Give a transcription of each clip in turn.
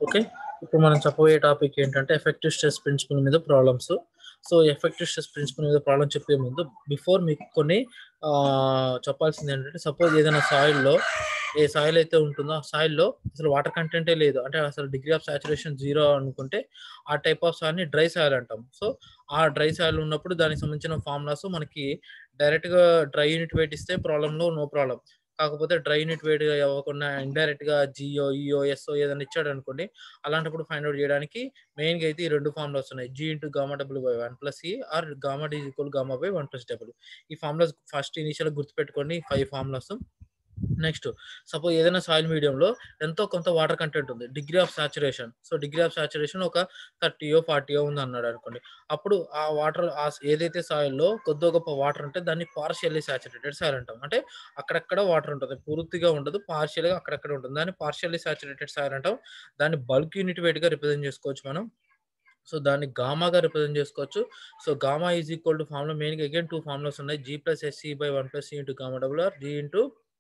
Okay ఇప్పుడు మనం చెప్పబోయే టాపిక్ ఏంటంటే ఎఫెక్టివ్ స్ట్రెస్ ప్రిన్సిపల్ మీద problems so effective stress principle మీద ప్రాబ్లం చెప్పే ముందు బిఫోర్ మీకు కొన్ని ఆ, చెప్పాల్సింది ఏంటంటే సపోజ్ ఏదైనా సాయిల్లో ఏ సాయిల్ అయితే ఉంటుందో ఆ సాయిల్లో అసలు వాటర్ కంటెంటే లేదు అంటే అసలు డిగ్రీ ఆఫ్ సాచురేషన్ జీరో అనుకుంటే ఆ టైప్ ఆఫ్ సాయిల్ని డ్రై సాయిల్ అంటాం సో ఆ డ్రై సాయిల్ ఉన్నప్పుడు దానికి సంబంధించిన ఫార్ములాస్ మనకి డైరెక్ట్ గా డ్రై యూనిట్ వెయిట్ ఇస్తే ప్రాబ్లంలో నో ప్రాబ్లం కాకపోతే డ్రై యూనిట్ వెయిట్ అవ్వకుండా ఇండైరెక్ట్ గా జియో ఈఓ ఎస్ఓ ఏదైనా ఇచ్చాడు అనుకోండి అలాంటప్పుడు ఫైండ్ అవుట్ చేయడానికి మెయిన్ గా అయితే ఈ రెండు ఫార్ములాస్ ఉన్నాయి G into gamma double by one plus E R gamma D equal gamma by one plus double E formulas first initial గుర్తుపెట్టుకోండి ఫైవ్ ఫార్ములాస్ నెక్స్ట్ సపోజ్ ఏదైనా సాయిల్ మీడియంలో ఎంతో కొంత వాటర్ కంటెంట్ ఉంది degree of saturation so degree of saturation ఒక థర్టీయో ఫార్టీయో ఉంది అన్నాడు అనుకోండి అప్పుడు ఆ వాటర్ ఆ ఏదైతే సాయిల్లో కొద్ది గొప్ప వాటర్ ఉంటే దాన్ని పార్షియల్లీ సాచురేటెడ్ సాయిల్ అంటాం అంటే అక్కడక్కడ వాటర్ ఉంటుంది పూర్తిగా ఉండదు పార్షియల్ గా అక్కడక్కడ ఉంటుంది దాన్ని పార్షియల్లీ సాచురేటెడ్ సాయిల్ అంటాం దాన్ని బల్క్ యూనిట్ వెయిట్ గా రిప్రజెంట్ చేసుకోవచ్చు మనం సో దాన్ని గామాగా రిప్రజెంట్ చేసుకోవచ్చు so gamma is equal to formula main గా అగైన్ టూ ఫార్ములాస్ ఉన్నాయి G plus S C by one plus C into gamma double R G into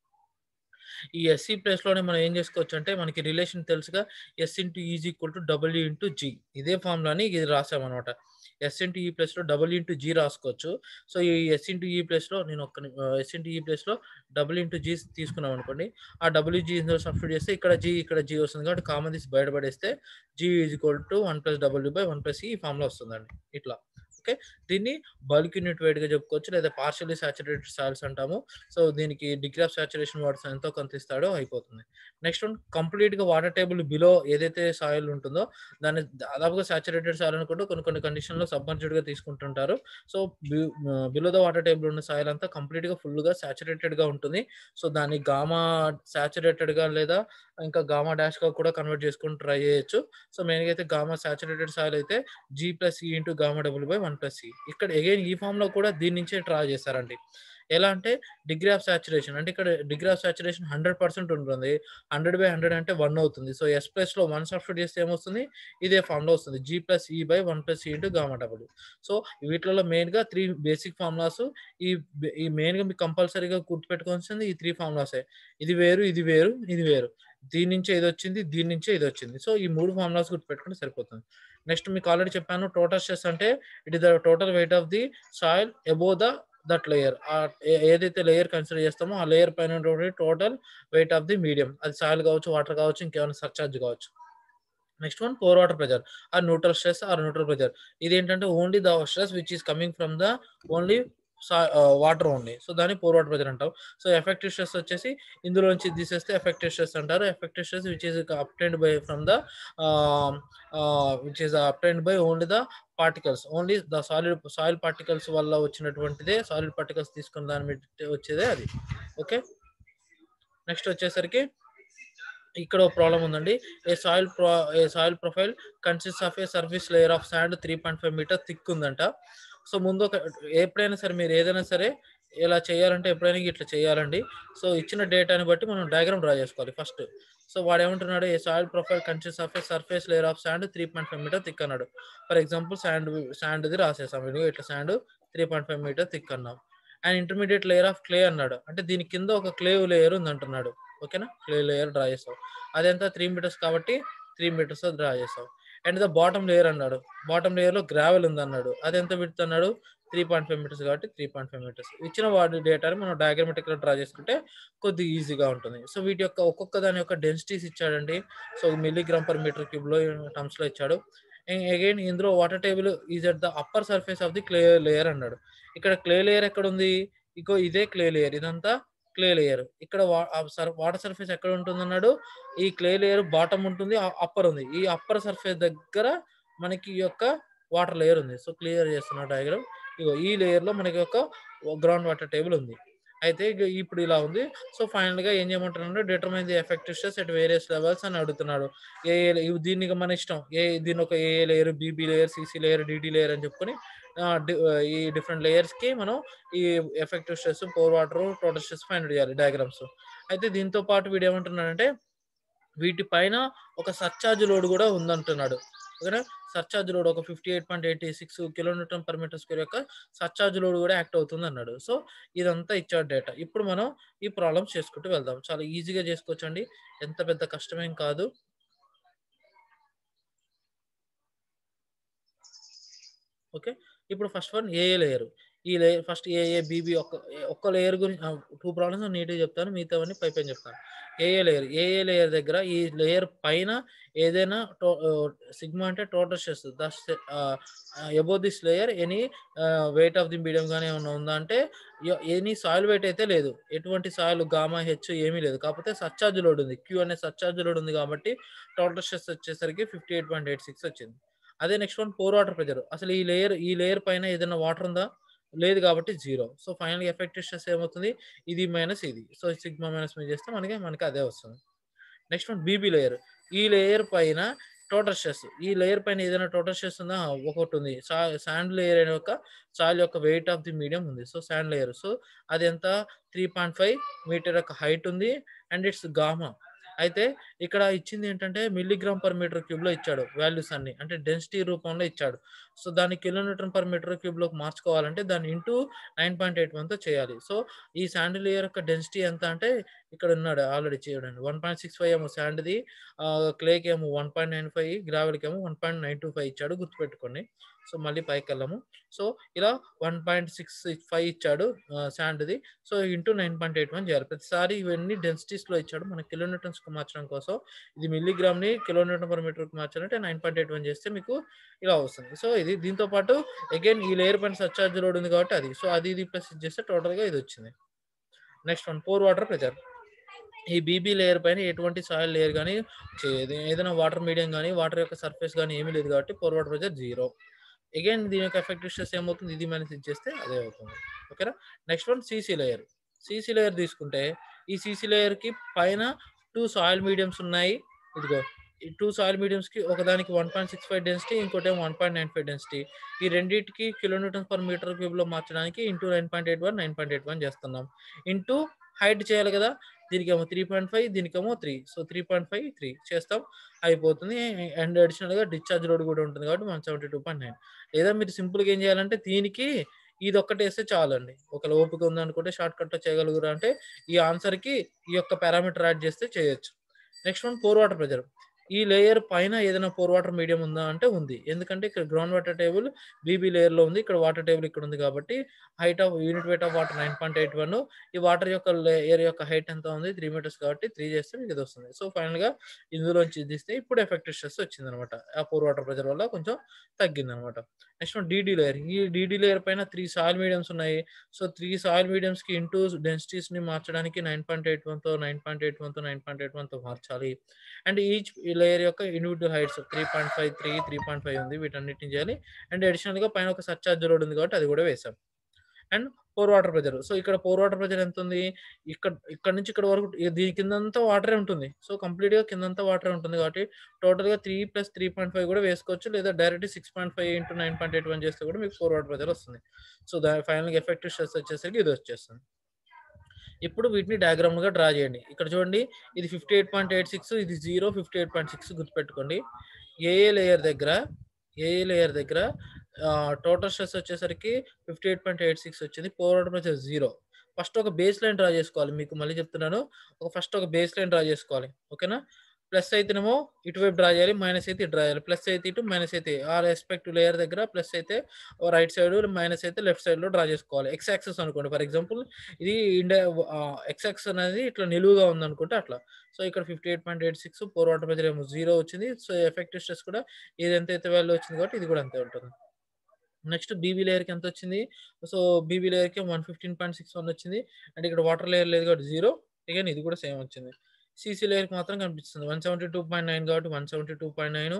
E S C place లోనే మనం ఏం చేసుకోవచ్చు అంటే మనకి రిలేషన్ తెలుసుగా S into is equal to W into G ఇదే ఫార్ములాని ఇది రాసామన్నమాట ఎస్ ఇంటూ ఈ ప్లేస్ లో డబుల్ ఇంటూ జీ రాసుకోవచ్చు సో ఈ ఎస్ ఇంటూ ఈ ప్లేస్ లో నేను ఒక ఎస్ ఇంటూ ఈ ప్లేస్ లో డబుల్ ఇంటూ జీ తీసుకున్నాం అనుకోండి ఆ డబ్ల్యూ జీ సబ్స్టిట్యూట్ చేస్తే ఇక్కడ జీ ఇక్కడ జీ వస్తుంది కాబట్టి కామన్ తీసి బయటపడేస్తే G is equal to one plus W by one plus E formula వస్తుందండి ఇట్లా ఓకే దీన్ని బల్క్ యూనిట్ వెయిట్ గా చెప్పుకోవచ్చు లేదా పార్షియల్లీ సాచురేటెడ్ సాయిల్స్ అంటాము సో దీనికి డిగ్రీ ఆఫ్ సాచురేషన్ వాటర్ ఎంతో కొంత ఇస్తాడో అయిపోతుంది నెక్స్ట్ వన్ కంప్లీట్ గా వాటర్ టేబుల్ బిలో ఏదైతే సాయిల్ ఉంటుందో దాన్ని దాదాపుగా సాచురేటెడ్ సాయిల్ అనుకుంటూ కొన్ని కొన్ని కండిషన్ లో సబ్మర్జ్డ్ గా తీసుకుంటుంటారు so below the water table ఉన్న సాయిల్ అంతా కంప్లీట్ గా ఫుల్ గా సాచురేటెడ్ గా ఉంటుంది సో దాన్ని గామా సాచురేటెడ్ గా లేదా ఇంకా గామా డాష్ గా కూడా కన్వర్ట్ చేసుకుని ట్రై చేయొచ్చు సో మెయిన్ గా అయితే గామా సాచురేటెడ్ సాయిల్ అయితే G plus E into gamma double by one plus C ఇక్కడ అగైన్ ఈ ఫామ్ లో కూడా దీని నుంచే డ్రా చేస్తారండి ఎలా అంటే డిగ్రీ ఆఫ్ సాచురేషన్ అంటే ఇక్కడ degree of saturation hundred percent ఉంటుంది హండ్రెడ్ బై హండ్రెడ్ అంటే వన్ అవుతుంది సో ఎస్ ప్లస్ లో వన్ సబ్స్టిట్యూట్ చేస్తే ఏమొస్తుంది ఇదే ఫామ్ లో వస్తుంది జీ ప్లస్ ఈ by one plus E into gamma double so వీటిలో మెయిన్ గా త్రీ బేసిక్ ఫార్ములాస్ ఈ ఈ మెయిన్ గా మీకు కంపల్సరీగా గుర్తుపెట్టుకోవాల్సింది ఈ త్రీ ఫార్ములాసే ఇది వేరు ఇది వేరు ఇది వేరు దీని నుంచే ఇది వచ్చింది దీని నుంచే ఇది వచ్చింది సో ఈ మూడు ఫార్ములాస్ గుర్తుపెట్టుకుంటే సరిపోతుంది నెక్స్ట్ మీకు ఆల్రెడీ చెప్పాను టోటల్ స్ట్రెస్ అంటే it is the total weight of the soil above the that layer ఏదైతే లేయర్ కన్సిడర్ చేస్తామో ఆ లేయర్ పైన total weight of the medium అది సాయిల్ కావచ్చు వాటర్ కావచ్చు ఇంకేమైనా సర్చార్జ్ కావచ్చు next one pore water pressure or neutral stress or neutral pressure ఇది ఏంటంటే only the stress which is coming from the only water only so దాన్ని pore water pressure అంటాం so effective stress వచ్చేసి ఇందులో నుంచి తీసేస్తే ఎఫెక్టివ్ స్ట్రెస్ అంటారు effective stress which is obtained by from the which is obtained by only the particles only the solid soil particles వల్ల వచ్చినటువంటిదే solid particles తీసుకున్న దాని మీద వచ్చేదే అది ఓకే నెక్స్ట్ వచ్చేసరికి ఇక్కడ ఒక ప్రాబ్లం ఉందండి a soil pro a soil profile consist of a surface layer of sand three point five metre thick ఉందంట సో ముందు ఒక ఎప్పుడైనా సరే మీరు ఏదైనా సరే ఇలా చేయాలంటే ఎప్పుడైనా ఇట్లా చేయాలండి సో ఇచ్చిన డేటాని బట్టి మనం డయాగ్రామ్ డ్రా చేసుకోవాలి ఫస్ట్ సో వాడు ఏమంటున్నాడు a soil profile consist of a surface layer of sand three point five metre thick అన్నాడు ఫర్ ఎగ్జాంపుల్ శాండ్ శాండ్ది రాసేసాం ఇదిగో ఇట్లా sand three point five metre thick అన్నాం and intermediate layer of clay అన్నాడు అంటే దీని కింద ఒక క్లే లేయర్ ఉంది అంటున్నాడు ఓకేనా క్లే లేయర్ డ్రా చేస్తాం అదంతా త్రీ మీటర్స్ కాబట్టి త్రీ మీటర్స్ డ్రా చేస్తాం అండ్ ద బాటమ్ లేయర్ అన్నాడు బాటమ్ లేయర్ లో గ్రావెల్ ఉంది అన్నాడు అది ఎంత విడుతు అన్నాడు త్రీ పాయింట్ ఫైవ్ మీటర్స్ కాబట్టి త్రీ పాయింట్ ఫైవ్ మీటర్స్ ఇచ్చిన వాడి డేటాని మనం డయాగ్రమెటిక్ లో డ్రా చేసుకుంటే కొద్దిగా ఈజీగా ఉంటుంది సో వీటి యొక్క ఒక్కొక్క దాని యొక్క డెన్సిటీస్ ఇచ్చాడండి so milligram per metre cube లో టర్మ్స్ లో ఇచ్చాడు అగైన్ ఇందులో water table is at the upper surface of the clay layer అన్నాడు ఇక్కడ క్లే లేయర్ ఎక్కడ ఉంది ఇగో ఇదే క్లే లేయర్ ఇదంతా క్లే లేయర్ ఇక్కడ వాటర్ సర్ఫేస్ ఎక్కడ ఉంటుంది అన్నాడు ఈ క్లే లేయర్ బాటమ్ ఉంటుంది అప్పర్ ఉంది ఈ అప్పర్ సర్ఫేస్ దగ్గర మనకి ఈ యొక్క వాటర్ లేయర్ ఉంది సో క్లియర్ చేస్తున్న డయాగ్రామ్ ఇగో ఈ లేయర్ లో మనకి ఒక గ్రౌండ్ వాటర్ టేబుల్ ఉంది అయితే ఇగ ఇప్పుడు ఇలా ఉంది సో ఫైనల్ గా ఏం చేయమంటున్నాడు determine the effective stress at various levels అని అడుగుతున్నాడు ఏ దీన్ని ఇక మన ఇష్టం ఏ దీని ఒక A layer B B layer C C layer D D layer అని చెప్పుకొని ఈ డిఫరెంట్ లేయర్స్ కి మనం ఈ effective stress pore water total stress find చేయాలి డయాగ్రామ్స్ అయితే దీంతో పాటు వీడు ఏమంటున్నాడంటే వీటిపైన ఒక సర్చార్జ్ లోడ్ కూడా ఉందంటున్నాడు ఓకేనా సర్చార్జ్ లోడ్ ఒక fifty eight point eighty six kilometre per metre square యొక్క సర్చార్జ్ లోడ్ కూడా యాక్ట్ అవుతుంది అన్నాడు సో ఇదంతా ఇచ్చాడు డేటా ఇప్పుడు మనం ఈ ప్రాబ్లమ్స్ చేసుకుంటూ వెళ్దాం చాలా ఈజీగా చేసుకోవచ్చండి ఎంత పెద్ద కష్టమేం కాదు ఓకే ఇప్పుడు ఫస్ట్ వన్ ఏఏ లేయర్ ఈ లేయర్ ఫస్ట్ ఏఏ బీబీ ఒక్క ఒక్క లేయర్ గురించి టూ ప్రాబ్లమ్స్ నీట్గా చెప్తాను మిగతావన్నీ పై పైన చెప్తాను ఏఏ లేయర్ ఏఏ లేయర్ దగ్గర ఈ లేయర్ పైన ఏదైనా టో సిగ్మా అంటే total stress thus above this layer any weight of the medium కానీ ఏమైనా ఉందా అంటే ఎనీ సాయిల్ వెయిట్ అయితే లేదు ఎటువంటి సాయిల్ గామా హెచ్ ఏమీ లేదు కాకపోతే సర్చార్జ్ లోడ్ ఉంది క్యూ అనే సర్చార్జ్ లోడ్ ఉంది కాబట్టి టోటల్ స్ట్రెస్ వచ్చేసరికి fifty eight point eight six వచ్చింది అదే next one pore water pressure అసలు ఈ లేయర్ ఈ లేయర్ పైన ఏదైనా వాటర్ ఉందా లేదు కాబట్టి zero so final effective stress ఏమవుతుంది ఇది మైనస్ ఇది సో సిగ్మా మైనస్ మీద చేస్తే మనకి మనకి అదే వస్తుంది నెక్స్ట్ వన్ బీబీ లేయర్ ఈ లేయర్ పైన టోటల్ స్ట్రెస్ ఈ లేయర్ పైన ఏదైనా టోటల్ స్ట్రెస్ ఉందా ఒకటి ఉంది శాండ్ లేయర్ అనే ఒక సాయిల్ యొక్క వెయిట్ ఆఫ్ ది మీడియం ఉంది సో శాండ్ లేయర్ సో అది ఎంత త్రీ పాయింట్ ఫైవ్ మీటర్ యొక్క హైట్ ఉంది అండ్ ఇట్స్ గామా అయితే ఇక్కడ ఇచ్చింది ఏంటంటే మిల్లీగ్రామ్ పర్ మీటర్ క్యూబ్ లో ఇచ్చాడు వాల్యూస్ అన్ని అంటే డెన్సిటీ రూపంలో ఇచ్చాడు సో దాన్ని కిలోమీటర్ పర్ మీటర్ క్యూబ్ లోకి మార్చుకోవాలంటే దాన్ని ఇంటూ నైన్ పాయింట్ ఎయిట్ వన్తో చేయాలి సో ఈ శాండ్ లేయర్ యొక్క డెన్సిటీ ఎంత అంటే ఇక్కడ ఉన్నాడు ఆల్రెడీ చేయడండి వన్ పాయింట్ సిక్స్ ఫైవ్ ఏమో శాండ్ది క్లేకి ఏమో వన్ పాయింట్ నైన్ ఫైవ్ గ్రావెల్కి ఏమో one point nine two five ఇచ్చాడు గుర్తుపెట్టుకోండి సో మళ్ళీ పైకి వెళ్ళాము సో ఇలా వన్ పాయింట్ సిక్స్ ఫైవ్ ఇచ్చాడు శాండ్ది so into nine point eight one చేయాలి ప్రతిసారి ఇవన్నీ డెన్సిటీస్లో ఇచ్చాడు మన కిలోమీటర్స్కి మార్చడం కోసం ఇది మిల్లీగ్రామ్ని కిలోమీటర్ పర్ మీటర్కి మార్చాలంటే నైన్ పాయింట్ ఎయిట్ వన్ చేస్తే మీకు ఇలా వస్తుంది సో ఇది దీంతో పాటు అగైన్ ఈ లేయర్ పైన సర్చార్జ్ లోడ్ ఉంది కాబట్టి అది సో అది ఇది ప్లస్ చేస్తే టోటల్గా ఇది వచ్చింది next one pore water pressure ఈ బీబీ లేయర్ పైన ఎటువంటి సాయిల్ లేయర్ కానీ ఏదైనా వాటర్ మీడియం కానీ వాటర్ యొక్క సర్ఫేస్ కానీ ఏమీ లేదు కాబట్టి pore water pressure zero again దీని యొక్క ఎఫెక్టివ్ స్ట్రెస్ ఏమవుతుంది ఇది మైనస్ ఇచ్చేస్తే అదే అవుతుంది ఓకేనా next one C C layer C C layer తీసుకుంటే ఈ సీసీ లేయర్కి పైన టూ సాయిల్ మీడియంస్ ఉన్నాయి ఇదిగో ఈ టూ సాయిల్ మీడియంస్ కి ఒకదానికి one point six five density ఇంకోటి one point nine five density ఈ రెండింటికి కిలోమీటర్స్ పర్ మీటర్ క్యూబ్ లో మార్చడానికి into nine point eight one nine point eight one చేస్తున్నాం ఇంటూ హైట్ చేయాలి కదా దీనికేమో త్రీ పాయింట్ ఫైవ్ దీనికేమో three so three point five three చేస్తాం అయిపోతుంది అండ్ అడిషనల్ గా డిశ్చార్జ్ లోడ్ కూడా ఉంటుంది కాబట్టి one seventy two point nine లేదా మీరు సింపుల్ గా ఏం చేయాలంటే దీనికి ఇది ఒక్కటి వేస్తే చాలండి ఒకవేళ ఓపిక ఉందనుకుంటే షార్ట్ కట్ లో చేయగలుగురా అంటే ఈ ఆన్సర్ కి ఈ యొక్క పారామీటర్ యాడ్ చేస్తే చేయొచ్చు next one pore water pressure ఈ లేయర్ పైన ఏదైనా పోర్ వాటర్ మీడియం ఉందా అంటే ఉంది ఎందుకంటే ఇక్కడ ground water table B B layer లో ఉంది ఇక్కడ వాటర్ టేబుల్ ఇక్కడ ఉంది కాబట్టి height of unit weight of water nine point eight one ఈ వాటర్ యొక్క లేయర్ యొక్క హైట్ ఎంత ఉంది త్రీ మీటర్స్ కాబట్టి త్రీ చేస్తే మీకు ఇది వస్తుంది సో ఫైనల్ గా ఇందులోంచి తీస్తే ఇప్పుడు ఎఫెక్టివ్ స్ట్రెస్ వచ్చింది అనమాట ఆ పోర్ వాటర్ ప్రెజర్ వల్ల కొంచెం తగ్గింది అనమాట నెక్స్ట్ డీడీ లేయర్ ఈ డీడీ లేయర్ పైన త్రీ సాయిల్ మీడియంస్ ఉన్నాయి సో త్రీ సాయిల్ మీడియంస్ కి ఇంటూ డెన్సిటీస్ ని మార్చడానికి నైన్ పాయింట్ ఎయిట్ వన్ తో నైన్ పాయింట్ ఎయిట్ వన్ తో నైన్ పాయింట్ ఎయిట్ వన్ తో మార్చాలి అండ్ ఈచ్ లేయర్ యొక్క individual heights three point five three three point five ఉంది వీటన్నిటిని చేయాలి అండ్ అడిషనల్ గా పైన ఒక సర్చార్జ్ లోడ్ ఉంది కాబట్టి అది కూడా వేసాం and pore water pressure so ఇక్కడ పోర్ వాటర్ ప్రెజర్ ఎంత ఉంది ఇక్కడ ఇక్కడ నుంచి ఇక్కడ వరకు దీని కిందంతా వాటరే ఉంటుంది సో కంప్లీట్ గా కిందంతా వాటరే ఉంటుంది కాబట్టి టోటల్ గా three plus three point five కూడా వేసుకోవచ్చు లేదా direct six point five into nine point eight one చేస్తే కూడా మీకు ఫోర్ వాటర్ ప్రెజర్ వస్తుంది సో దాని ఫైనల్ గా ఎఫెక్టివ్ స్ట్రెస్ వచ్చేసరికి ఇది వచ్చేస్తుంది ఇప్పుడు వీటిని డయాగ్రామ్ గా డ్రా చేయండి ఇక్కడ చూడండి ఇది fifty eight point eight six ఇది zero fifty eight point six గుర్తుపెట్టుకోండి ఏఏ లేయర్ దగ్గర ఏఏ లేయర్ దగ్గర టోటల్ స్ట్రెస్ వచ్చేసరికి fifty eight point eight six వచ్చింది pore water pressure zero first ఒక బేస్ లైన్ డ్రా చేసుకోవాలి మీకు మళ్ళీ చెప్తున్నాను ఒక ఫస్ట్ ఒక బేస్ లైన్ డ్రా చేసుకోవాలి ఓకేనా ప్లస్ అయితేనేమో ఇటువైపు డ్రా చేయాలి మైనస్ అయితే డ్రా చేయాలి ప్లస్ అయితే ఇటు మైనస్ అయితే ఆ రెస్పెక్ట్ లేయర్ దగ్గర ప్లస్ అయితే రైట్ సైడ్ మైనస్ అయితే లెఫ్ట్ సైడ్ లో డ్రా చేసుకోవాలి ఎక్స్ యాక్సెస్ అనుకోండి ఫర్ ఎగ్జాంపుల్ ఇది ఇండియా ఎక్స్ యాక్సెస్ అనేది ఇట్లా నిలువుగా ఉంది అనుకుంటే అట్లా సో ఇక్కడ fifty eight point eight six pore water pressure ఏమో జీరో వచ్చింది సో ఎఫెక్టివ్ స్ట్రెస్ కూడా ఇది ఎంత అయితే వాల్యూ వచ్చింది కాబట్టి ఇది కూడా అంతే ఉంటుంది నెక్స్ట్ బీబీ లేయర్కి ఎంత వచ్చింది సో బీబీ లేయర్కి one fifteen point six one వచ్చింది అండ్ ఇక్కడ వాటర్ లేయర్ లేదు కాబట్టి జీరో అగైన్ ఇది కూడా సేమ్ వచ్చింది సీసీ లేయర్కి మాత్రం కనిపిస్తుంది one seventy two point nine కాబట్టి one seventy two point nine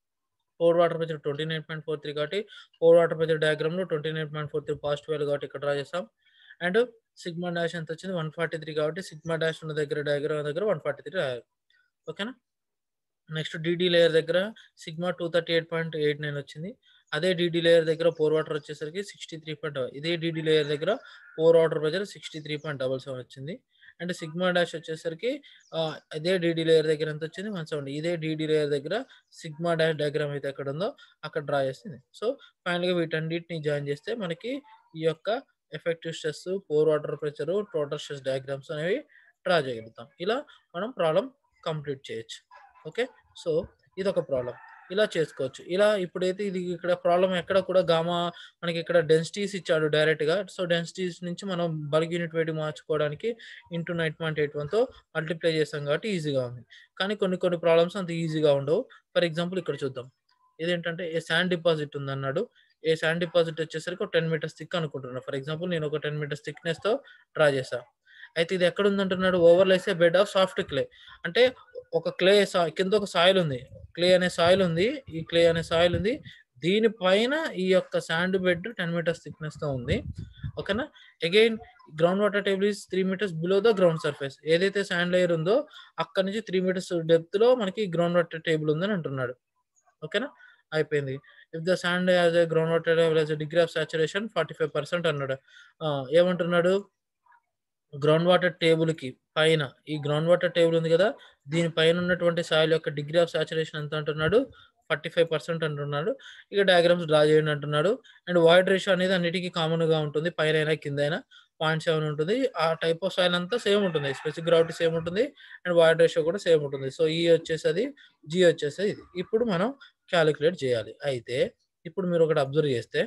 pore water pressure twenty nine point four three కాబట్టి ఫోర్ వాటర్ ప్రెజర్ డయాగ్రామ్లో twenty nine point four three positive value కాబట్టి ఇక్కడ డ్రా చేస్తాం అండ్ సిగ్మా డాష్ ఎంత వచ్చింది one forty three కాబట్టి sigma dash ఉన్న దగ్గర డయాగ్రామ్ దగ్గర వన్ ఫార్టీ త్రీ రాయాలి ఓకేనా నెక్స్ట్ డీడీ లేయర్ దగ్గర sigma two thirty eight point eight nine వచ్చింది అదే డీడీ లేయర్ దగ్గర పోర్ వాటర్ వచ్చేసరికి సిక్స్టీ త్రీ పాయింట్ ఇదే డీడీ లేయర్ దగ్గర pore water pressure sixty three point double seven వచ్చింది అండ్ సిగ్మా డాష్ వచ్చేసరికి అదే డీడీ లేయర్ దగ్గర ఎంత వచ్చింది వన్ సెవెంటీ ఇదే డీడీ లేయర్ దగ్గర సిగ్మా డాష్ డయాగ్రామ్ అయితే ఎక్కడ ఉందో అక్కడ డ్రా చేస్తుంది సో ఫైనల్గా వీటన్నిటిని జాయిన్ చేస్తే మనకి ఈ యొక్క effective stress pore water pressure total stress diagrams అనేవి డ్రా చేయగలుగుతాం ఇలా మనం ప్రాబ్లం కంప్లీట్ చేయొచ్చు ఓకే సో ఇది ఒక ప్రాబ్లం ఇలా చేసుకోవచ్చు. ఇలా ఇప్పుడైతే ఇది ఇక్కడ ప్రాబ్లమ్ ఎక్కడ కూడా గామా మనకి ఇక్కడ డెన్సిటీస్ ఇచ్చాడు డైరెక్ట్‌గా. సో, డెన్సిటీస్ నుంచి మనం బల్క్ యూనిట్ వెయిట్‌కి మార్చుకోవడానికి ఇంటూ 9.81తో మల్టిప్లై చేసాం కాబట్టి ఈజీగా ఉంది. కానీ కొన్ని కొన్ని ప్రాబ్లమ్స్ అంత ఈజీగా ఉండవు. ఫర్ ఎగ్జాంపుల్ ఇక్కడ చూద్దాం. ఇదేంటంటే ఏ సాండ్ డిపాజిట్ ఉందన్నాడు. ఏ సాండ్ డిపాజిట్ వచ్చేసరికి ఒక 10 మీటర్స్ థిక్ అనుకుంటున్నా. ఫర్ ఎగ్జాంపుల్ నేను ఒక 10 మీటర్స్ థిక్‌నెస్‌తో డ్రా చేశా. అయితే ఇది ఎక్కడుందంటున్నాడు overlies a bed of soft clay. అంటే ఒక క్లే సా కింద ఒక సాయిల్ ఉంది. క్లే అనే సాయిల్ ఉంది. ఈ క్లే అనే సాయిల్ ఉంది. దీని పైన ఈ యొక్క సాండ్ బెడ్ 10 మీటర్స్ థిక్‌నెస్‌తో ఉంది. ఓకేనా? Again ground water table is 3 metres below the ground surface. ఏదైతే సాండ్ లేయర్ ఉందో అక్కడి నుంచి 3 మీటర్స్ డెప్త్‌లో మనకి గ్రౌండ్ వాటర్ టేబుల్ ఉందని అంటున్నాడు. ఓకేనా? అయిపోయింది. If the sand has a ground water table has a degree of saturation 45% అన్నాడు. ఆ! ఏమంటున్నాడు? గ్రౌండ్ వాటర్ టేబుల్‌కి పైన ఈ గ్రౌండ్ వాటర్ టేబుల్ ఉంది గదా! దీని పైన ఉన్నటువంటి సాయిల్ యొక్క డిగ్రీ ఆఫ్ సాచురేషన్ ఎంత అంటున్నాడు? 45% అంటున్నాడు. ఇక డయాగ్రామ్స్ డ్రా చేయండి అంటున్నాడు. అండ్ వాయిడ్ రేషియో అనేది అన్నిటికి కామన్‌గా ఉంటుంది. పైనైనా, కిందైనా 0.7 ఉంటుంది. ఆ టైప్ ఆఫ్ సాయిల్ అంతా సేమ్ ఉంటుంది. స్పెసిఫిక్ గ్రావిటీ సేమ్ ఉంటుంది. అండ్ వాయిడ్ రేషియో కూడా సేమ్ ఉంటుంది. సో, ఈ వచ్చేసి అది, జీ వచ్చేసి ఇది. ఇప్పుడు మనం కాలిక్యులేట్ చేయాలి. అయితే ఇప్పుడు మీరు ఒకటి అబ్జర్వ్ చేస్తే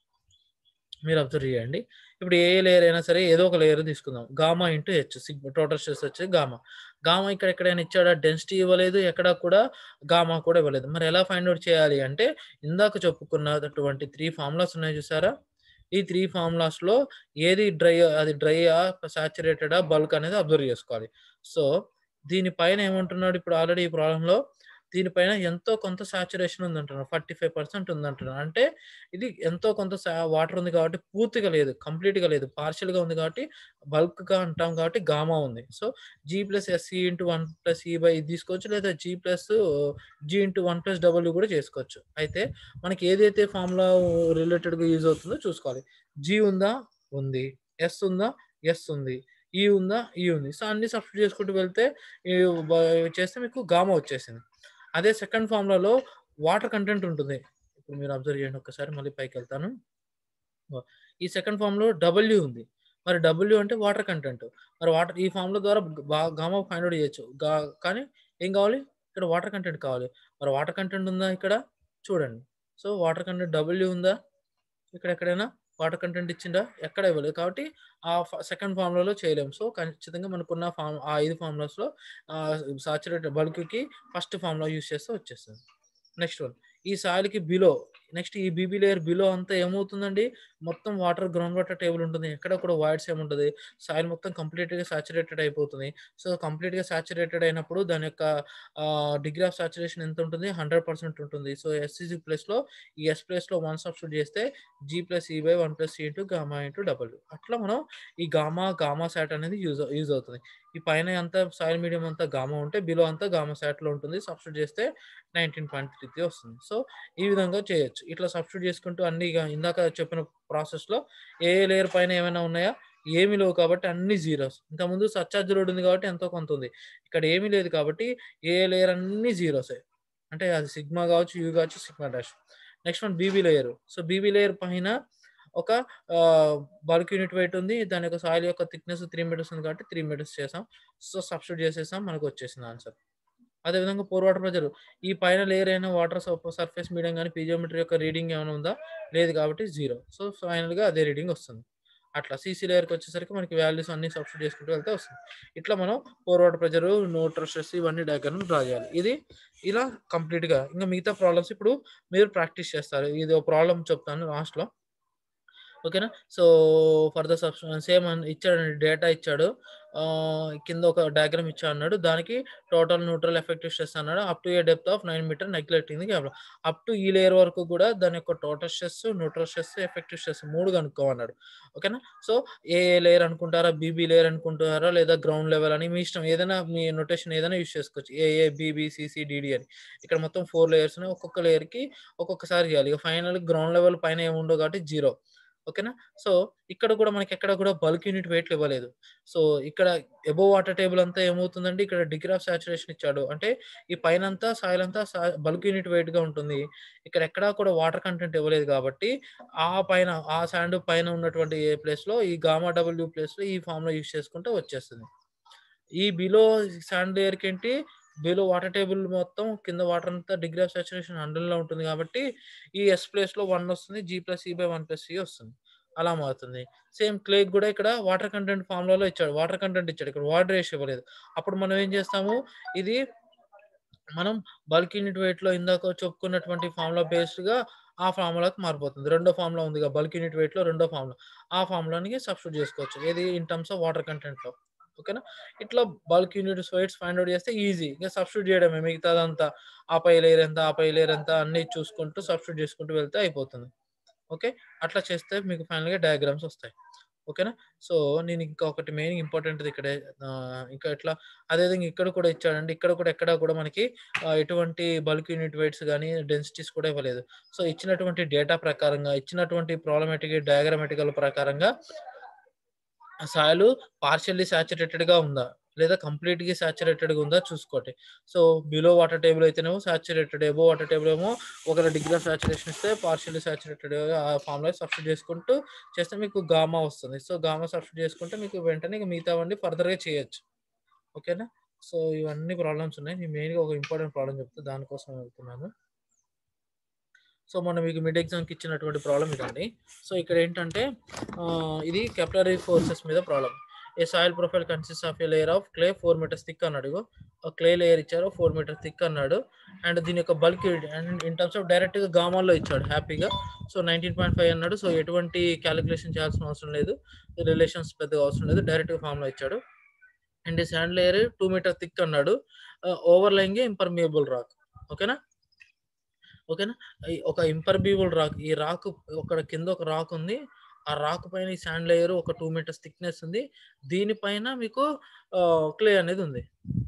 మీరు అబ్జర్వ్ చేయండి. ఇప్పుడు ఏ లేయర్ అయినా సరే ఏదో ఒక లేయర్ తీసుకుందాం. Gamma into H sigma total stress వచ్చేసి గామా. గామా ఇక్కడ ఎక్కడైనా ఇచ్చాడా? డెన్సిటీ ఇవ్వలేదు. ఎక్కడ కూడా గామా కూడా ఇవ్వలేదు. మరి ఎలా ఫైండ్ ఔట్ చేయాలి అంటే ఇందాక చెప్పుకున్నటువంటి 3 ఫార్ములాస్ ఉన్నాయి చూసారా? ఈ 3 ఫార్ములాస్‌లో ఏది డ్రై అది డ్రైయా? సాచురేటెడా? బల్క్ అనేది అబ్జర్వ్ చేసుకోవాలి. సో, దీని పైన ఏమంటున్నాడు ఇప్పుడు ఆల్రెడీ ఈ ప్రాబ్లమ్‌లో దీనిపైన ఎంతో కొంత సాచురేషన్ ఉందంటున్నాడు. 45% ఉందంటున్నాడు. అంటే ఇది ఎంతో కొంత సా వాటర్ ఉంది కాబట్టి పూర్తిగా లేదు. కంప్లీట్‌గా లేదు. పార్షియల్‌గా ఉంది కాబట్టి బల్క్‌గా అంటాం కాబట్టి గామా ఉంది. So, G plus S E into 1 plus ఈ బై ఇది తీసుకోవచ్చు. లేదా G plus G into 1 plus W కూడా చేసుకోవచ్చు. అయితే మనకి ఏదైతే ఫార్ములా రిలేటెడ్‌గా యూజ్ అవుతుందో చూసుకోవాలి. జీ ఉందా? ఉంది. ఎస్ ఉందా? ఎస్ ఉంది. ఈ ఉందా? ఈ ఉంది. సో, అన్ని సబ్స్టిట్యూట్ చేసుకుంటూ వెళ్తే ఈ బ చేస్తే మీకు గామా వచ్చేసింది. అదే సెకండ్ ఫార్ములాలో వాటర్ కంటెంట్ ఉంటుంది. ఇప్పుడు మీరు అబ్జర్వ్ చేయండి ఒక్కసారి మళ్ళీ పైకెళ్తాను. ఓ ఈ సెకండ్ ఫార్మ్‌లో డబ్ల్యూ ఉంది. మరి డబ్ల్యూ అంటే వాటర్ కంటెంట్. మరి వాటర్ ఈ ఫార్ములా ద్వారా బా గామా ఫైండ్ ఔట్ చేయొచ్చు. గా కానీ ఏం కావాలి? ఇక్కడ వాటర్ కంటెంట్ కావాలి. మరి వాటర్ కంటెంట్ ఉందా ఇక్కడ? చూడండి. సో, వాటర్ కంటెంట్ డబ్ల్యూ ఉందా? ఇక్కడ ఎక్కడైనా వాటర్ కంటెంట్ ఇచ్చిండా? ఎక్కడ ఇవ్వలేదు. కాబట్టి ఆ ఫ సెకండ్ ఫార్ములాలో చేయలేము. సో, ఖచ్చితంగా మనకున్న ఫార్మ్ ఆ 5 ఫార్ములాస్‌లో ఆహ్, సాచురేటెడ్ బల్క్‌కి ఫస్ట్ ఫార్ములా యూజ్ చేస్తే వచ్చేస్తది. నెక్స్ట్ వన్ ఈ సాయిల్‌కి బిలో నెక్స్ట్ ఈ బీబీ లేయర్ బిలో అంతా ఏమవుతుందండి? మొత్తం వాటర్ గ్రౌండ్ వాటర్ టేబుల్ ఉంటుంది. ఎక్కడ కూడా వాయిడ్స్ ఏముంటది. సాయిల్ మొత్తం కంప్లీట్‌గా సాచురేటెడ్ అయిపోతుంది. సో, కంప్లీట్‌గా సాచురేటెడ్ అయినప్పుడు దాని యొక్క ఆహ్, డిగ్రీ ఆఫ్ సాచురేషన్ ఎంత ఉంటుంది? 100% ఉంటుంది. సో, ఎస్ ఈజ్ ప్లేస్‌లో ఈ ఎస్ ప్లేస్‌లో 1 సబ్స్టిట్యూట్ చేస్తే జీ ప్లస్ ఈ by 1 plus E into gamma into W. అట్లా మనం ఈ గామా, గామా సాట్ అనేది యూజ్ యూజ్ అవుతుంది. ఈ పైన అంతా సాయిల్ మీడియం అంతా గామా ఉంటే బిలో అంతా గామా సాట్‌లో ఉంటుంది. సబ్స్టిట్యూట్ చేస్తే 19.33 వస్తుంది. సో, ఈ విధంగా చేయొచ్చు. ఇట్లా సబ్స్టిట్యూట్ చేసుకుంటూ అన్నీ ఇగ ఇందాక చెప్పిన ప్రాసెస్‌లో ఏ ఏ లేయర్ పైన ఏమైనా ఉన్నాయా? ఏమి లేవు కాబట్టి అన్నీ జీరోస్. ఇంతకుముందు సర్చార్జ్ లోడ్ ఉంది కాబట్టి ఎంతో కొంత ఉంది. ఇక్కడ ఏమీ లేదు కాబట్టి ఏ ఏ లేయర్ అన్నీ జీరోసే. అంటే అది సిగ్మా కావచ్చు, యూ కావచ్చు, sigma dash. Next one BB layer. So, BB layer పైన ఒక ఆహ్, బల్క్ యూనిట్ వెయిట్ ఉంది. దాని యొక్క సాయిల్ యొక్క థిక్‌నెస్ 3 మీటర్స్ ఉంది కాబట్టి 3 మీటర్స్ చేసాం. సో, సబ్స్టిట్యూట్ చేసేసాం. మనకు వచ్చేసింది ఆన్సర్. అదేవిధంగా పోర్ వాటర్ ప్రెషర్ ఈ పైన లేయర్ అయిన వాటర్ సర్ఫ్ సర్ఫేస్ మీడియం గాని పీజియోమెట్రీ యొక్క రీడింగ్ ఏమైనా ఉందా? లేదు కాబట్టి జీరో. సో, ఫైనల్‌గా అదే రీడింగ్ వస్తుంది. అట్లా సీసీ లేయర్‌కి వచ్చేసరికి మనకి వాల్యూస్ అన్నీ సబ్స్టిట్యూట్ చేసుకుంటూ వెళ్తే వస్తుంది. ఇట్లా మనం pore water pressure, neutral stress ఇవన్నీ డయాగ్రామ్ డ్రా చేయాలి. ఇది ఇలా కంప్లీట్‌గా ఇంక మిగతా ప్రాబ్లమ్స్ ఇప్పుడు మీరు ప్రాక్టీస్ చేస్తారు. ఇది ఒక ప్రాబ్లమ్ చెప్తాను లాస్ట్‌లో. ఓకేనా? So, for the subs same ఇచ్చాడండి డేటా ఇచ్చాడు. ఆహ్, కింద ఒక డయాగ్రామ్ ఇచ్చా అన్నాడు. దానికి టోటల్ న్యూట్రల్ ఎఫెక్టివ్ స్ట్రెస్ అన్నాడు. Up to a depth of 9 metre neglecting the gap. Up to ఈ లేయర్ వరకు కూడా దాని యొక్క total stress, neutral stress, effective stress 3 కనుక్కోమన్నాడు. ఓకేనా? సో, ఏ ఏ లేయర్ అనుకుంటారా? బీబీ లేయర్ అనుకుంటారా? లేదా గ్రౌండ్ లెవెల్ అని మీ ఇష్టం. ఏదైనా మీ నొటేషన్ ఏదైనా యూజ్ చేసుకోవచ్చు. ఏఏ, బీబీ, సీసీ, డీడీ అని. ఇక్కడ మొత్తం 4 లేయర్స్ ఉన్నాయి. ఒక్కొక్క లేయర్‌కి ఒక్కొక్కసారి చేయాలి. ఇక ఫైనల్ గ్రౌండ్ లెవెల్ పైన ఏమి ఉండవు కాబట్టి జీరో. ఓకేనా? సో, ఇక్కడ కూడా మనకి ఎక్కడ కూడా బల్క్ యూనిట్ వెయిట్లు ఇవ్వలేదు. సో, ఇక్కడ అబోవ్ వాటర్ టేబుల్ అంతా ఏమవుతుందండి? ఇక్కడ డిగ్రీ ఆఫ్ సాచురేషన్ ఇచ్చాడు. అంటే ఈ పైనంతా సాయిల్ అంతా సా బల్క్ యూనిట్ వెయిట్‌గా ఉంటుంది. ఇక్కడ ఎక్కడా కూడా వాటర్ కంటెంట్ ఇవ్వలేదు కాబట్టి ఆ పైన ఆ సాండ్ పైన ఉన్నటువంటి ఏ ప్లేస్‌లో ఈ గామా డబ్ల్యూ ప్లేస్‌లో ఈ ఫార్ములా యూజ్ చేసుకుంటే వచ్చేస్తుంది. ఈ బిలో సాండ్ లేయర్‌కి ఏంటి? బిలో వాటర్ టేబుల్ మొత్తం కింద వాటర్ అంతా డిగ్రీ ఆఫ్ సాచురేషన్ హండ్రెడ్లో ఉంటుంది కాబట్టి ఈ ఎస్ ప్లేస్లో వన్ వస్తుంది జీ ప్లస్ ఈ బై వన్ ప్లస్ సి వస్తుంది అలా మారుతుంది సేమ్ క్లే కూడా ఇక్కడ వాటర్ కంటెంట్ ఫార్ములాలో ఇచ్చాడు వాటర్ కంటెంట్ ఇచ్చాడు ఇక్కడ వాటర్ రేషియో ఇవ్వలేదు అప్పుడు మనం ఏం చేస్తాము ఇది మనం బల్క్ యూనిట్ వెయిట్ లో ఇందాక చెప్పుకున్నటువంటి ఫార్ములా బేస్డ్ గా ఆ ఫార్ములాకి మారిపోతుంది రెండో ఫార్ములా ఉంది బల్క్ యూనిట్ వెయిట్ లో రెండో ఫార్ములా ఆ ఫార్ములాని సబ్స్టిట్యూట్ చేసుకోవచ్చు ఏది in terms of water content లో ఓకేనా ఇట్లా bulk units weights find out చేస్తే ఈజీ ఇంకా సబ్స్టిట్యూట్ చేయడమే మిగతాదంతా ఆ పై లేయర్ ఎంత ఆ పై లేయర్ ఎంత అన్ని చూసుకుంటూ సబ్స్టిట్యూట్ చేసుకుంటూ వెళ్తే అయిపోతుంది ఓకే అట్లా చేస్తే మీకు ఫైనల్ గా డయాగ్రామ్స్ వస్తాయి ఓకేనా సో నేను ఇంకా ఒకటి మెయిన్ ఇంపార్టెంట్ ఇక్కడ ఇంకా ఇట్లా అదేవిధంగా ఇక్కడ కూడా ఇచ్చాడండి ఇక్కడ కూడా ఎక్కడ కూడా మనకి ఆ, ఎటువంటి బల్క్ యూనిట్ వెయిట్స్ కానీ డెన్సిటీస్ కూడా ఇవ్వలేదు సో ఇచ్చినటువంటి డేటా ప్రకారంగా ఇచ్చినటువంటి ప్రాబ్లమేటిక్ డయాగ్రామెటికల్ ప్రకారంగా సాయిల్ పార్షియల్లీ సాచురేటెడ్ గా ఉందా లేదా కంప్లీట్ గా సాచురేటెడ్ గా ఉందా చూసుకోండి సో బిలో వాటర్ టేబుల్ అయితేనేమో సాచురేటెడ్ ఎబో వాటర్ టేబుల్ ఏమో ఒక డిగ్రీ ఆఫ్ సాచురేషన్ ఇస్తే పార్షియల్లీ సాచురేటెడ్ ఆ ఫార్ములా సబ్స్టిట్యూట్ చేసుకుంటూ చేస్తే మీకు గామా వస్తుంది సో గామా సబ్స్టిట్యూట్ చేసుకుంటే మీకు వెంటనే ఇక మిగతావన్నీ ఫర్దర్ గా చేయొచ్చు ఓకేనా సో ఇవన్నీ ప్రాబ్లమ్స్ ఉన్నాయి నేను మెయిన్గా ఒక ఇంపార్టెంట్ ప్రాబ్లం చెప్తే దానికోసం వెళ్తున్నాను సో మనం మీకు మిడ్ ఎగ్జామ్కి ఇచ్చినటువంటి ప్రాబ్లం ఇదండి సో ఇక్కడ ఏంటంటే ఆ, ఇది కెప్లరీ ఫోర్సెస్ మీద problem a soil profile consist of a layer of clay four metres thick అన్నాడు ఇగో క్లే లేయర్ ఇచ్చారు ఫోర్ మీటర్ థిక్ అన్నాడు అండ్ దీని యొక్క bulk and in terms of direct గా గామాల్లో ఇచ్చాడు హ్యాపీగా సో నైన్టీన్ పాయింట్ ఫైవ్ అన్నాడు సో ఎటువంటి క్యాలిక్యులేషన్ చేయాల్సిన అవసరం లేదు రిలేషన్స్ పెద్దగా అవసరం లేదు డైరెక్ట్ గా ఫామ్ లో ఇచ్చాడు అండ్ ఈ sand layer two metre thick అన్నాడు ఓవర్ లైన్ ఇంపర్మియబుల్ రాక్ ఓకేనా ఓకేనా ఈ ఒక ఇంపర్మియబుల్ రాక్ ఈ రాక్ ఒక కింద ఒక రాక్ ఉంది ఆ రాక్ పైన ఈ శాండ్ లేయర్ ఒక టూ మీటర్స్ థిక్నెస్ ఉంది దీనిపైన మీకు క్లే అనేది ఉంది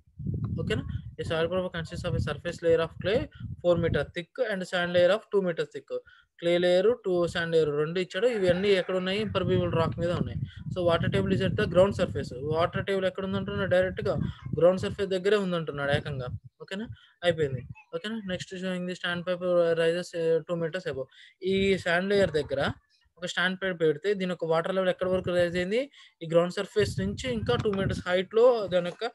ఓకేనా ఈ soil profile consist of surface layer of clay four metre thick and sand layer of two metre thick clay layer two sand layer రెండు ఇచ్చాడు ఇవన్నీ ఎక్కడ ఉన్నాయి ఇంపర్మియబుల్ రాక్ మీద ఉన్నాయి so water table is at the ground surface water table ఎక్కడ ఉందంటున్నాడు direct గా గ్రౌండ్ సర్ఫేస్ దగ్గరే ఉందంటున్నాడు ఏకంగా ఓకేనా అయిపోయింది ఓకేనా next showing the stand pipe rises two metres above ఈ శాండ్ లేయర్ దగ్గర ఒక స్టాండ్ పైప్ పెడితే దీని యొక్క వాటర్ లెవెల్ ఎక్కడ వరకు రైజ్ అయింది ఈ గ్రౌండ్ సర్ఫేస్ నుంచి ఇంకా టూ మీటర్స్ హైట్ లో దాని యొక్క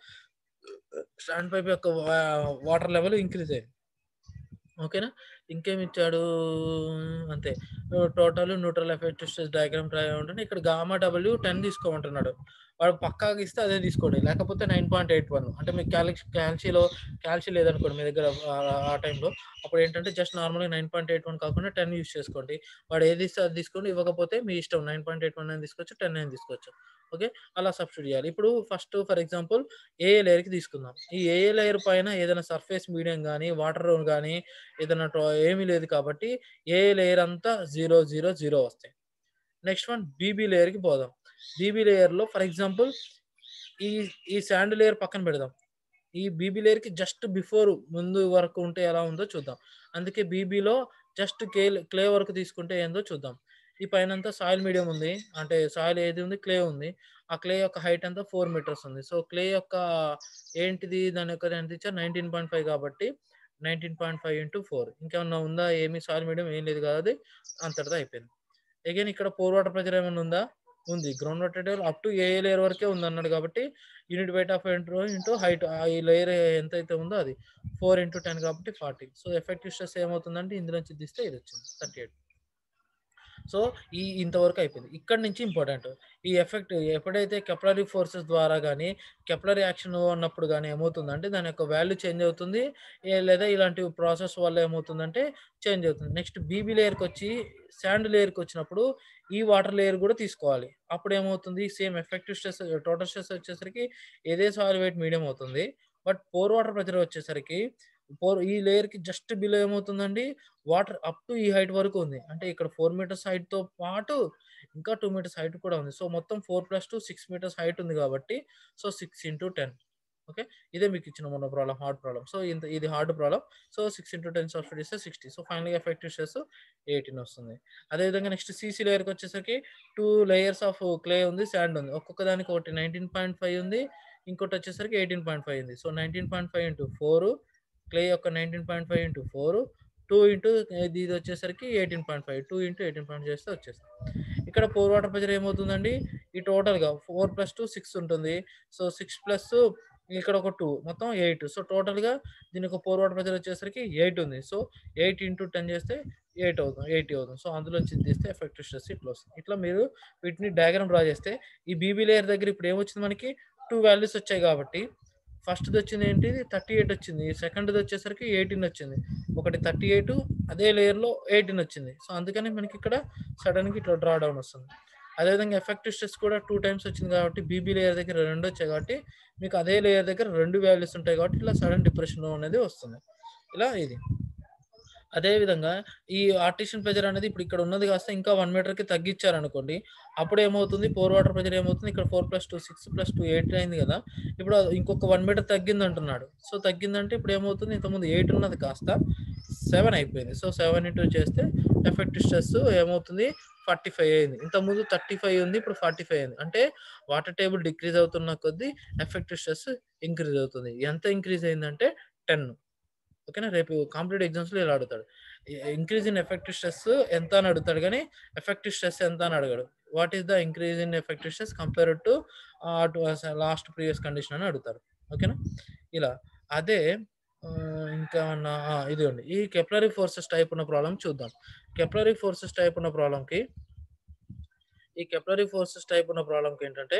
స్టాండ్ పైప్ యొక్క వాటర్ లెవెల్ ఇంక్రీజ్ అయింది ఓకేనా ఇంకేం ఇచ్చాడు అంతే total neutral effect diagram try ఉంటుంది ఇక్కడ గామా డబ్ల్యూ టెన్ తీసుకోమంటున్నాడు వాడు పక్కాగా ఇస్తే అదే తీసుకోండి లేకపోతే నైన్ పాయింట్ ఎయిట్ వన్ అంటే మీకు క్యాలి క్యాల్షియలో క్యాల్షియం లేదనుకోండి మీ దగ్గర ఆ- ఆ టైంలో అప్పుడు ఏంటంటే జస్ట్ నార్మల్గా నైన్ పాయింట్ ఎయిట్ వన్ కాకుండా టెన్ యూస్ చేసుకోండి వాడు ఏది ఇస్తే అది తీసుకోండి ఇవ్వకపోతే మీ ఇష్టం నైన్ పాయింట్ ఎయిట్ వన్ అని తీసుకోవచ్చు టెన్ అని తీసుకోవచ్చు ఓకే అలా సబ్స్టిట్యూట్ చేయాలి ఇప్పుడు ఫస్ట్ ఫర్ ఎగ్జాంపుల్ ఏ లేయర్కి తీసుకుందాం ఈ ఏ లేయర్ పైన ఏదైనా సర్ఫేస్ మీడియం కానీ వాటర్ కానీ ఏదైనా ట్రో- ఏమీ లేదు కాబట్టి ఏ లేయర్ అంతా జీరో జీరో జీరో వస్తాయి నెక్స్ట్ వన్ బీబీ లేయర్కి పోదాం బీబీ లేయర్లో ఫర్ ఎగ్జాంపుల్ ఈ ఈ శాండ్ లేయర్ పక్కన పెడదాం ఈ బీబీ లేయర్కి జస్ట్ బిఫోర్ ముందు వరకు ఉంటే ఎలా ఉందో చూద్దాం అందుకే బీబీలో జస్ట్ కే క్లే వరకు తీసుకుంటే ఏందో చూద్దాం ఈ పైన అంతా సాయిల్ మీడియం ఉంది అంటే సాయిల్ ఏది ఉంది క్లే ఉంది ఆ క్లే యొక్క హైట్ అంతా ఫోర్ మీటర్స్ ఉంది సో క్లే యొక్క ఏంటిది దాని యొక్క ఎంత ఇచ్చారు నైన్టీన్ పాయింట్ ఫైవ్ కాబట్టి nineteen point five into four ఇంకేమన్నా ఉందా ఏమి సాయిల్ మీడియం ఏం లేదు కదా అది అంతటితో అయిపోయింది అగైన్ ఇక్కడ పోర్ వాటర్ ప్రెజర్ ఏమైనా ఉందా ఉంది ground water table up to A layer వరకే ఉంది అన్నాడు కాబట్టి unit weight of into into height ఈ లేయర్ ఎంత అయితే ఉందో అది ఫోర్ ఇంటూ టెన్ కాబట్టి ఫార్టీ సో ఎఫెక్టివ్ స్ట్రెస్ ఏమవుతుందంటే ఇందులోంచి తీస్తే ఇది వచ్చింది థర్టీ ఎయిట్ సో ఈ ఇంతవరకు అయిపోయింది ఇక్కడ నుంచి ఇంపార్టెంట్ ఈ ఎఫెక్ట్ ఎప్పుడైతే కెప్లరీ ఫోర్సెస్ ద్వారా కానీ కెప్లరీ యాక్షన్ ఉన్నప్పుడు కానీ ఏమవుతుందంటే దాని యొక్క వాల్యూ చేంజ్ అవుతుంది ఏ- లేదా ఇలాంటి ప్రాసెస్ వల్ల ఏమవుతుందంటే చేంజ్ అవుతుంది నెక్స్ట్ బీబీ లేయర్కి వచ్చి శాండ్ లేయర్కి వచ్చినప్పుడు ఈ వాటర్ లేయర్ కూడా తీసుకోవాలి అప్పుడు ఏమవుతుంది same effective stress total stress వచ్చేసరికి ఏదే సాయిల్ వెయిట్ మీడియం అవుతుంది బట్ పోర్ వాటర్ ప్రెజర్ వచ్చేసరికి పోర్ ఈ లేయర్ కి జస్ట్ బిలో ఏమవుతుందండి వాటర్ అప్ టు ఈ హైట్ వరకు ఉంది అంటే ఇక్కడ ఫోర్ మీటర్స్ హైట్ తో పాటు ఇంకా టూ మీటర్స్ హైట్ కూడా ఉంది సో మొత్తం four plus two six metres height ఉంది కాబట్టి so six into ten okay ఇదే మీకు ఇచ్చిన మొన్న ప్రాబ్లం హార్డ్ ప్రాబ్లం సో ఇంత ఇది hard problem so six into ten substitute ఇస్తే సిక్స్టీ సో ఫైనల్గా ఎఫెక్టివ్ స్ట్రెస్ ఎయిటీన్ వస్తుంది అదేవిధంగా నెక్స్ట్ సీసీ లేయర్కి వచ్చేసరికి టూ లేయర్స్ ఆఫ్ క్లే ఉంది శాండ్ ఉంది ఒక్కొక్క దానికి ఒకటి నైన్టీన్ పాయింట్ ఫైవ్ ఉంది ఇంకోటి వచ్చేసరికి ఎయిటీన్ పాయింట్ ఫైవ్ ఉంది so nineteen point five into four clay యొక్క nineteen point five into four two into ఇది ఇది వచ్చేసరికి eighteen point five two into eighteen point చేస్తే వచ్చేస్తుంది ఇక్కడ పోర్ వాటర్ ప్రెజర్ ఏమవుతుందండి ఈ టోటల్గా ఫోర్ ప్లస్ టూ సిక్స్ ఉంటుంది సో సిక్స్ ప్లస్ ఇక్కడ ఒక 2 మొత్తం 8. సో, టోటల్‌గా దీని యొక్క పోర్ వాటర్ ప్రెషర్ వచ్చేసరికి 8 ఉంది. సో, 8 ఇంటూ 10 చేస్తే 8 అవుతుంది. 80 అవుతుంది. సో, అందులో నుంచి తీస్తే ఎఫెక్టివ్ స్ట్రెస్ ఇట్లా వస్తుంది. ఇట్లా మీరు వీటిని డయాగ్రామ్ డ్రా చేస్తే ఈ బీబీ లేయర్ దగ్గర ఇప్పుడు ఏమొచ్చింది మనకి 2 వాల్యూస్ వచ్చాయి కాబట్టి ఫస్ట్‌ది వచ్చింది ఏంటిది 38 వచ్చింది. సెకండ్‌ది వచ్చేసరికి 18 వచ్చింది. ఒకటి 38 అదే లేయర్‌లో 18 వచ్చింది. సో, అందుకని మనకి ఇక్కడ సడెన్‌గా ఇట్లా డ్రా డౌన్ వస్తుంది. అదేవిధంగా ఎఫెక్టివ్ స్ట్రెస్ కూడా 2 టైమ్స్ వచ్చింది కాబట్టి బీబీ లేయర్ దగ్గర 2 వచ్చాయి కాబట్టి మీకు అదే లేయర్ దగ్గర 2 వాల్యూస్ ఉంటాయి కాబట్టి ఇలా సడెన్ డిప్రెషన్ అనేది వస్తుంది. ఇలా ఇది. అదే విధంగా ఈ ఆర్టిషియన్ ప్రెషర్ అనేది ఇప్పుడు ఇక్కడ ఉన్నది కాస్త ఇంకా 1 మీటర్‌కి తగ్గించారనుకోండి. అప్పుడు ఏమవుతుంది పోర్ వాటర్ ప్రెషర్ ఏమవుతుంది ఇక్కడ 4+2 6+2 8 అయింది కదా! ఇప్పుడు అది ఇంకొక 1 మీటర్ తగ్గిందంటున్నాడు. సో, తగ్గిందంటే ఇప్పుడు ఏమవుతుంది ఇంతకుముందు 8 ఉన్నది కాస్త 7 అయిపోయింది. సో, 7 ఇంటూ చేస్తే ఎఫెక్టివ్ స్ట్రెస్ ఏమవుతుంది 45 అయింది. ఇంతకుముందు 35 ఉంది. ఇప్పుడు 45 అయింది. అంటే వాటర్ టేబుల్ డిక్రీజ్ అవుతున్న కొద్దీ ఎఫెక్టివ్ స్ట్రెస్ ఇంక్రీజ్ అవుతుంది. ఎంత ఇంక్రీజ్ అయిందంటే 10 ఓకేనా? రేపు కాంపిటేటివ్ ఎగ్జామ్స్‌లో ఇలా అడుగుతాడు. ఇ ఇంక్రీజ్ ఇన్ ఎఫెక్టివ్ స్ట్రెస్ ఎంత అని అడుగుతాడు గానీ ఎఫెక్టివ్ స్ట్రెస్ ఎంత అని అడగడు. What is the increase in effective stress compared to ah, to as last previous condition అని అడుగుతారు. ఓకేనా? ఇలా అదే ఆహ్, ఇంకా ఏమన్నా ఆ! ఇదిగోండి. ఈ కెప్లరీ ఫోర్సెస్ టైప్ ఉన్న ప్రాబ్లమ్ చూద్దాం. కెప్లరీ ఫోర్సెస్ టైప్ ఉన్న ప్రాబ్లమ్‌కి ఈ కెప్లరీ ఫోర్సెస్ టైప్ ఉన్న ప్రాబ్లమ్‌కి ఏంటంటే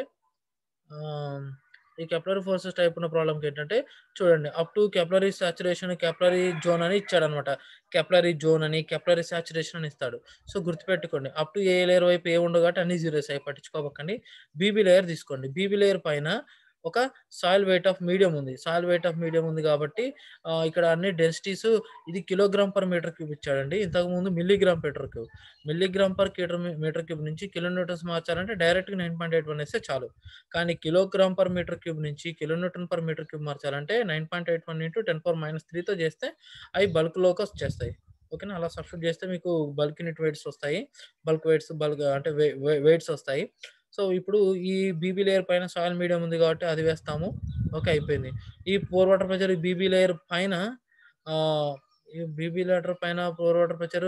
ఆహ్, ఈ కెప్లరీ ఫోర్సెస్ టైప్ ఉన్న ప్రాబ్లమ్‌కి ఏంటంటే చూడండి up to capillary saturation, capillary zone అని ఇచ్చాడన్నమాట. కెప్లరీ జోన్ అని, కెప్లరీ సాచురేషన్ అని ఇస్తాడు. సో, గుర్తుపెట్టుకోండి. అప్ టు ఏ లేయర్ వైపు ఏం ఉండవు కాబట్టి అన్ని జీరోస్ అయి పట్టించుకోకండి. బీబీ లేయర్ తీసుకోండి. బీబీ లేయర్ పైన ఒక సాయిల్ వెయిట్ ఆఫ్ మీడియం ఉంది. సాయిల్ వెయిట్ ఆఫ్ మీడియం ఉంది కాబట్టి ఆహ్, ఇక్కడ అన్ని డెన్సిటీస్ ఇది కిలోగ్రామ్ పర్ మీటర్ క్యూబ్ ఇచ్చాడండి. ఇంతకుముందు milligram metre cube. Milligram per కీటర్ మీటర్ క్యూబ్ నుంచి కిలో న్యూటన్స్ మార్చాలంటే డైరెక్ట్‌గా 9.81 ఏస్తే చాలు. కానీ కిలోగ్రామ్ పర్ మీటర్ క్యూబ్ నుంచి kilo newton per metre cube మార్చాలంటే 9.81 ఇంటూ 10^-3తో చేస్తే అవి బల్క్‌లోకి వచ్చేస్తాయి. ఓకేనా? అలా సబ్స్టిట్యూట్ చేస్తే మీకు బల్క్ యూనిట్ వెయిట్స్ వస్తాయి. బల్క్ వెయిట్స్ బల్క్ అంటే వె వె వెయిట్స్ వస్తాయి. సో, ఇప్పుడు ఈ బీబీ లేయర్ పైన సాయిల్ మీడియం ఉంది కాబట్టి అది వేస్తాము. ఓకే. అయిపోయింది. ఈ పోర్ వాటర్ ప్రెషర్ ఈ బీబీ లేయర్ పైన ఆహ్, ఈ బీబీ లేయర్ పైన పోర్ వాటర్ ప్రెషరు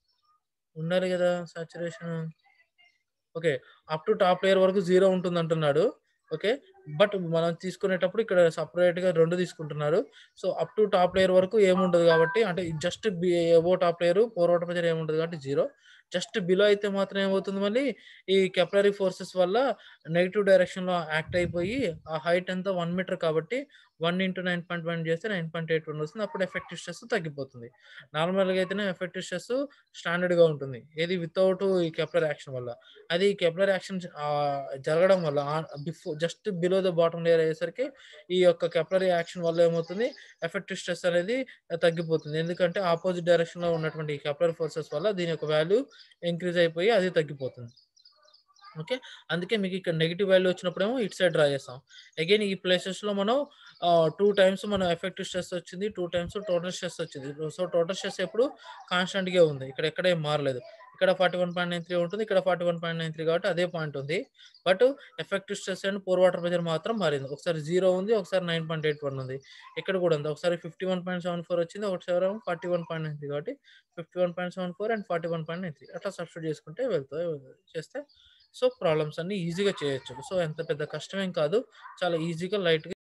ఉండాలి గదా! Saturation. Okay. Up to top layer వరకు 0 ఉంటుందంటున్నాడు. ఓకే. బట్ మనం తీసుకునేటప్పుడు ఇక్కడ సెపరేట్‌గా 2 తీసుకుంటున్నారు. So, up to top layer వరకు ఏముండదు కాబట్టి అంటే just be above top layer pore water pressure ఏముండదు కాబట్టి 0. జస్ట్ బిలో అయితే మాత్రం ఏమవుతుంది మళ్ళీ ఈ కెప్లరీ ఫోర్సెస్ వల్ల నెగెటివ్ డైరెక్షన్‌లో యాక్ట్ అయిపోయి ఆ హైట్ ఎంత 1 మీటర్ కాబట్టి 1 ఇంటూ 9.1 చేస్తే 9.81 వస్తుంది. అప్పుడు ఎఫెక్టివ్ స్ట్రెస్ తగ్గిపోతుంది. నార్మల్‌గా అయితేనే ఎఫెక్టివ్ స్ట్రెస్ స్టాండర్డ్‌గా ఉంటుంది. ఏది వితౌట్ ఈ కెప్లర్ యాక్షన్ వల్ల. అది కెప్లర్ యాక్షన్ ఆహ్, జరగడం వల్ల ah, before just below the bottom layer అయ్యేసరికి ఈ యొక్క కెప్లరీ యాక్షన్ వల్ల ఏమవుతుంది ఎఫెక్టివ్ స్ట్రెస్ అనేది తగ్గిపోతుంది. ఎందుకంటే అపోజిట్ డైరెక్షన్‌లో ఉన్నటువంటి ఈ కెప్లర్ ఫోర్సెస్ వల్ల దీని యొక్క వాల్యూ ఇంక్రీజ్ అయిపోయి అది తగ్గిపోతుంది. ఓకే. అందుకే మీకు ఇక్కడ నెగెటివ్ వాల్యూ వచ్చినప్పుడేమో ఇటు సైడ్ డ్రా చేస్తాం. అగైన్ ఈ ప్లేసెస్‌లో మనం ఆహ్, 2 టైమ్స్ మనం ఎఫెక్టివ్ స్ట్రెస్ వచ్చింది. 2 టైమ్స్ టోటల్ స్ట్రెస్ వచ్చింది. సో, టోటల్ స్ట్రెస్ ఎప్పుడు కాన్స్టాంట్‌గే ఉంది. ఇక్కడ ఎక్కడ ఏం మారలేదు. ఇక్కడ 41.93 ఉంటుంది. ఇక్కడ 41.93 కాబట్టి అదే పాయింట్ ఉంది. But effective stress and pore water pressure మాత్రం మారింది. ఒకసారి 0 ఉంది. ఒకసారి 9.81 ఉంది. ఇక్కడ కూడా ఉంది. ఒకసారి 51.74 వచ్చింది. ఒకసారి 41.93 కాబట్టి 51.74 అండ్ 41.93 అట్లా సబ్స్టిట్యూట్ చేసుకుంటే వెళ్తాయి చేస్తే సో, ప్రాబ్లమ్స్ అన్నీ ఈజీగా చేయొచ్చు. సో, ఎంత పెద్ద కష్టమేం కాదు. చాలా ఈజీగా లైట్‌గా